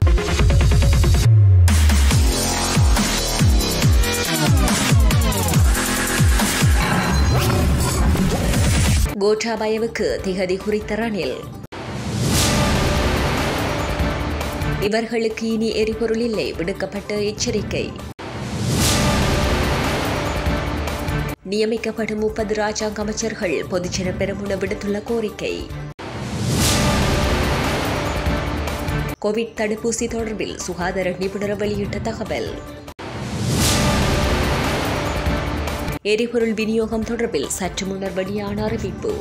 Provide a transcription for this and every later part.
கோட்டாபயவுக்கு திகதி குறித்த ரணில் இவர்களுக்கு இனி எரிபொருள் இல்லை விடுக்கப்பட்ட எச்சரிக்கை நியமிக்கப்படும் முப்பது ராஜாங்க அமைச்சர்கள் பொதுஜன பெருமுன விடுத்துள்ள கோரிக்கை கோவிட் தடுப்பூசி தொடர்பில் சுகாதார நிபுணர் வெளியிட்ட தகவல் எரிபொருள் விநியோகம் தொடர்பில் சற்று முன்னர் வெளியான அறிவிப்பு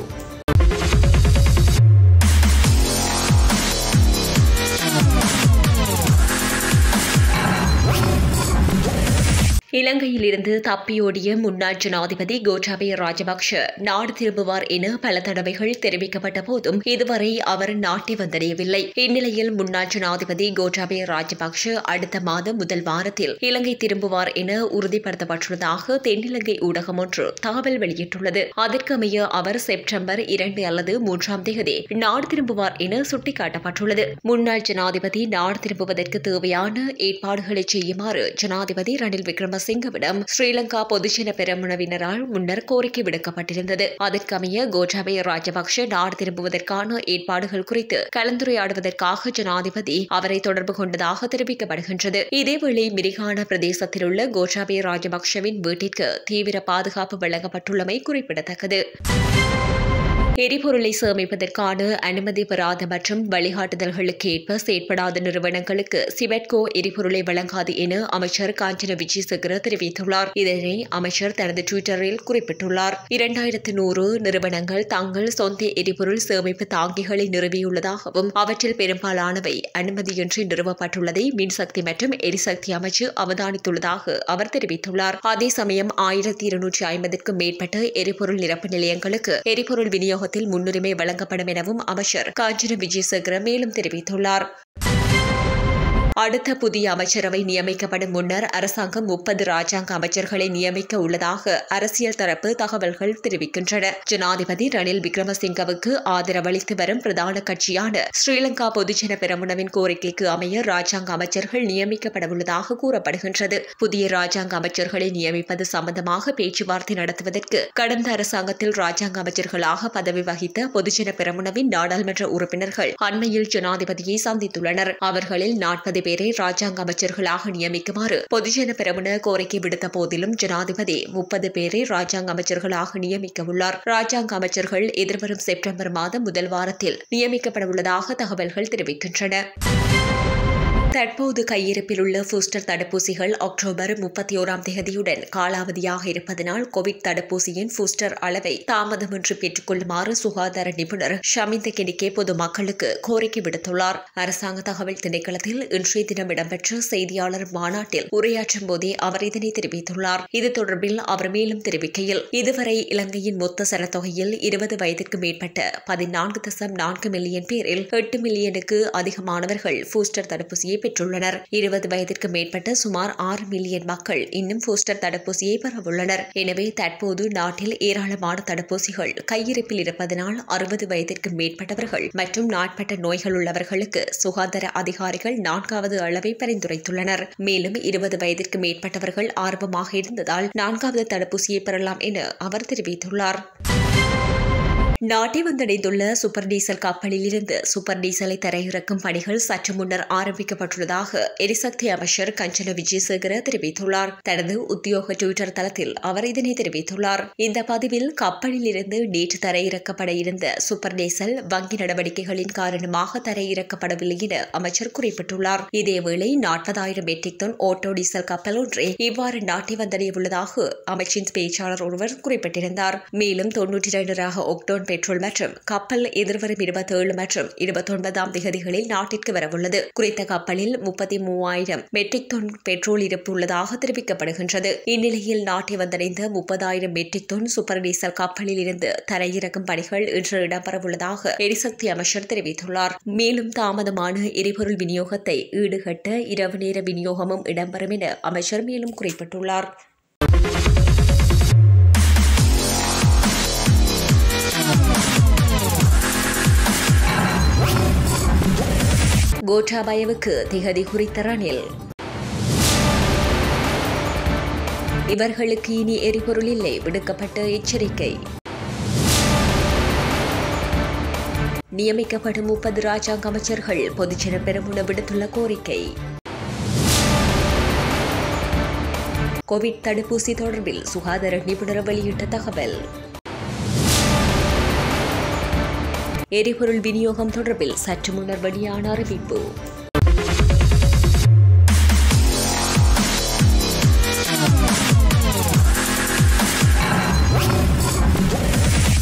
இலங்கையில் இருந்து தப்பியோடிய முன்னாள் ஜனாதிபதி கோட்டாபய ராஜபக்ஷ நாடு திரும்புவார் என பல தடவைகள் தெரிவிக்கப்பட்ட போதும் இதுவரை அவர் நாட்டை வந்தடையவில்லை இந்நிலையில் முன்னாள் ஜனாதிபதி கோட்டாபய ராஜபக்ஷ அடுத்த மாதம் முதல் வாரத்தில் இலங்கை திரும்புவார் என உறுதிப்படுத்தப்பட்டுள்ளதாக தென்னிலங்கை ஊடகம் ஒன்று தகவல் வெளியிட்டுள்ளது அதற்கமைய அவர் செப்டம்பர் இரண்டு அல்லது மூன்றாம் தேதி நாடு திரும்புவார் என சுட்டிக்காட்டப்பட்டுள்ளது முன்னாள் ஜனாதிபதி நாடு திரும்புவதற்கு தேவையான ஏற்பாடுகளை செய்யுமாறு ஜனாதிபதி ரணில் விக்ரம சிங்கவிடம் ஸ்ரீலங்கா பொதுஜன பெரமுனவினரால் முன்னர் கோரிக்கை விடுக்கப்பட்டிருந்தது அதற்கமைய கோட்டாபய ராஜபக்ஷ நாடு திரும்புவதற்கான ஏற்பாடுகள் குறித்து கலந்துரையாடுவதற்காக ஜனாதிபதி அவரை தொடர்பு கொண்டதாக தெரிவிக்கப்படுகின்றது இதேவேளை மிரிகான பிரதேசத்தில் உள்ள கோட்டாபய ராஜபக்ஷவின் வீட்டிற்கு தீவிர பாதுகாப்பு வழங்கப்பட்டுள்ளமை குறிப்பிடத்தக்கது எரிபொருளை சேமிப்பதற்கான அனுமதி பெறாத மற்றும் வழிகாட்டுதல்களுக்கு ஏற்ப செயற்படாத நிறுவனங்களுக்கு சிவெட்கோ எரிபொருளை வழங்காது என அமைச்சர் காஞ்சன விஜயசேகர தெரிவித்துள்ளார் இதனை அமைச்சர் தனது டுவிட்டரில் குறிப்பிட்டுள்ளார் இரண்டாயிரத்து நூறு நிறுவனங்கள் தங்கள் சொந்த எரிபொருள் சேமிப்பு தாங்கிகளை நிறுவியுள்ளதாகவும் அவற்றில் பெரும்பாலானவை அனுமதியின்றி நிறுவப்பட்டுள்ளதை மின்சக்தி மற்றும் எரிசக்தி அமைச்சு அவதானித்துள்ளதாக அவர் தெரிவித்துள்ளார் அதே சமயம் ஆயிரத்தி இருநூற்றி ஐம்பதுக்கும் மேற்பட்ட எரிபொருள் நிரப்பு நிலையங்களுக்கு எரிபொருள் விநியோக விநியோகத்தில் முன்னுரிமை வழங்கப்படும் எனவும் அமைச்சர் காஞ்சன விஜயசேகர மேலும் தெரிவித்துள்ளார் அடுத்த புதிய அமைச்சரவை நியமிக்கப்படும் முன்னர் அரசாங்கம் முப்பது ராஜாங்க அமைச்சர்களை நியமிக்க உள்ளதாக அரசியல் தரப்பு தகவல்கள் தெரிவிக்கின்றன ஜனாதிபதி ரணில் விக்ரமசிங்கவுக்கு ஆதரவளித்து வரும் பிரதான கட்சியான ஸ்ரீலங்கா பொதுஜன பெரமுனவின் கோரிக்கைக்கு அமைய ராஜாங்க அமைச்சர்கள் நியமிக்கப்பட உள்ளதாக கூறப்படுகின்றது புதிய ராஜாங்க அமைச்சர்களை நியமிப்பது சம்பந்தமாக பேச்சுவார்த்தை நடத்துவதற்கு கடந்த அரசாங்கத்தில் ராஜாங்க அமைச்சர்களாக பதவி வகித்த பொதுஜன பெரமுனவின் நாடாளுமன்ற உறுப்பினர்கள் அண்மையில் ஜனாதிபதியை சந்தித்துள்ளனர் அவர்களில் நாற்பது பேரை ராஜாங்க அமைச்சர்களாக நியமிக்குமாறு பொதுஜன பெரமுன கோரிக்கை விடுத்த போதிலும் ஜனாதிபதி முப்பது பேரை ராஜாங்க அமைச்சர்களாக நியமிக்க உள்ளார் ராஜாங்க அமைச்சர்கள் எதிர்வரும் செப்டம்பர் மாதம் முதல் வாரத்தில் நியமிக்கப்பட உள்ளதாக தகவல்கள் தெரிவிக்கின்றன தற்போது கையிருப்பில் உள்ள பூஸ்டர் தடுப்பூசிகள் அக்டோபர் முப்பத்தி ஓராம் தேதியுடன் காலாவதியாக இருப்பதனால் கோவிட் தடுப்பூசியின் பூஸ்டர் அளவை தாமதமின்றி பெற்றுக் கொள்ளுமாறு சுகாதார நிபுணர் ஷமிந்த கெடிக்கே பொதுமக்களுக்கு கோரிக்கை விடுத்துள்ளார் அரசாங்க தகவல் திணைக்களத்தில் இன்றைய தினம் இடம்பெற்ற செய்தியாளர் மாநாட்டில் உரையாற்றும் போதே அவர் இதனை தெரிவித்துள்ளார் இது தொடர்பில் அவர் மேலும் தெரிவிக்கையில் இதுவரை இலங்கையின் மொத்த சனத்தொகையில் இருபது வயதிற்கு மேற்பட்ட பதினான்கு தசம் நான்கு மில்லியன் பேரில் எட்டு மில்லியனுக்கு அதிகமானவர்கள் பூஸ்டர் தடுப்பூசியை பெற்றுள்ளனர் இருபது வயதிற்கு மேற்பட்ட சுமார் ஆறு மில்லியன் மக்கள் இன்னும் பூஸ்டர் தடுப்பூசியை பெறவுள்ளனர் எனவே தற்போது நாட்டில் ஏராளமான தடுப்பூசிகள் கையிருப்பில் இருப்பதனால் அறுபது வயதிற்கு மேற்பட்டவர்கள் மற்றும் நாட்பட்ட நோய்கள் உள்ளவர்களுக்கு சுகாதார அதிகாரிகள் நான்காவது அளவை பரிந்துரைத்துள்ளனர் மேலும் இருபது வயதிற்கு மேற்பட்டவர்கள் ஆர்வமாக இருந்ததால் நான்காவது தடுப்பூசியை பெறலாம் என அவர் தெரிவித்துள்ளார் நாட்டை வந்தடைந்துள்ள சூப்பர் டீசல் கப்பலில் இருந்து சூப்பர் டீசலை தரையிறக்கும் பணிகள் சற்று முன்னர் ஆரம்பிக்கப்பட்டுள்ளதாக எரிசக்தி அமைச்சர் கஞ்சன விஜயசேகர தெரிவித்துள்ளார் தனது உத்தியோக டுவிட்டர் தளத்தில் அவர் இதனை தெரிவித்துள்ளார் இந்த பதிவில் கப்பலில் இருந்து நேற்று தரையிறக்கப்பட இருந்த சூப்பர் டீசல் வங்கி நடவடிக்கைகளின் காரணமாக தரையிறக்கப்படவில்லை என அமைச்சர் குறிப்பிட்டுள்ளார் இதேவேளை நாற்பதாயிரம் மெட்ரிக் டன் ஓட்டோ டீசல் கப்பல் ஒன்றே இவ்வாறு நாட்டை வந்தடையவுள்ளதாக அமைச்சின் பேச்சாளர் ஒருவர் குறிப்பிட்டிருந்தார் மேலும் தொன்னூற்றி இரண்டு ரக ஒக்டோன் பெட்ரோல் மற்றும் கப்பல் எதிர்வரும் இருபத்தேழு மற்றும் இருபத்தொன்பதாம் திகதிகளில் நாட்டிற்கு வரவுள்ளது குறித்த கப்பலில் முப்பத்தி மூவாயிரம் மெட்ரிக் டன் பெட்ரோல் இருப்பு உள்ளதாக தெரிவிக்கப்படுகின்றது இந்நிலையில் நாட்டை வந்தடைந்த முப்பதாயிரம் மெட்ரிக் டன் சூப்பர் டீசல் கப்பலில் இருந்து தரையிறக்கும் பணிகள் இன்று இடம்பெறவுள்ளதாக எரிசக்தி அமைச்சர் தெரிவித்துள்ளார் மேலும் தாமதமான எரிபொருள் விநியோகத்தை ஈடுகட்ட இரவு நேர விநியோகமும் இடம்பெறும் என அமைச்சர் மேலும் குறிப்பிட்டுள்ளார் கோட்டாபயவுக்கு திகதி குறித்த ரணில் இவர்களுக்கு இனி எரிபொருள் இல்லை விடுக்கப்பட்ட எச்சரிக்கை நியமிக்கப்படும் முப்பது ராஜாங்க அமைச்சர்கள் பொதுஜன பெருமுன விடுத்துள்ள கோரிக்கை கோவிட் தடுப்பூசி தொடர்பில் சுகாதார நிபுணர் வெளியிட்ட தகவல் எரிபொருள் விநியோகம் தொடர்பில் சற்று முன்னர் வெளியான அறிவிப்பு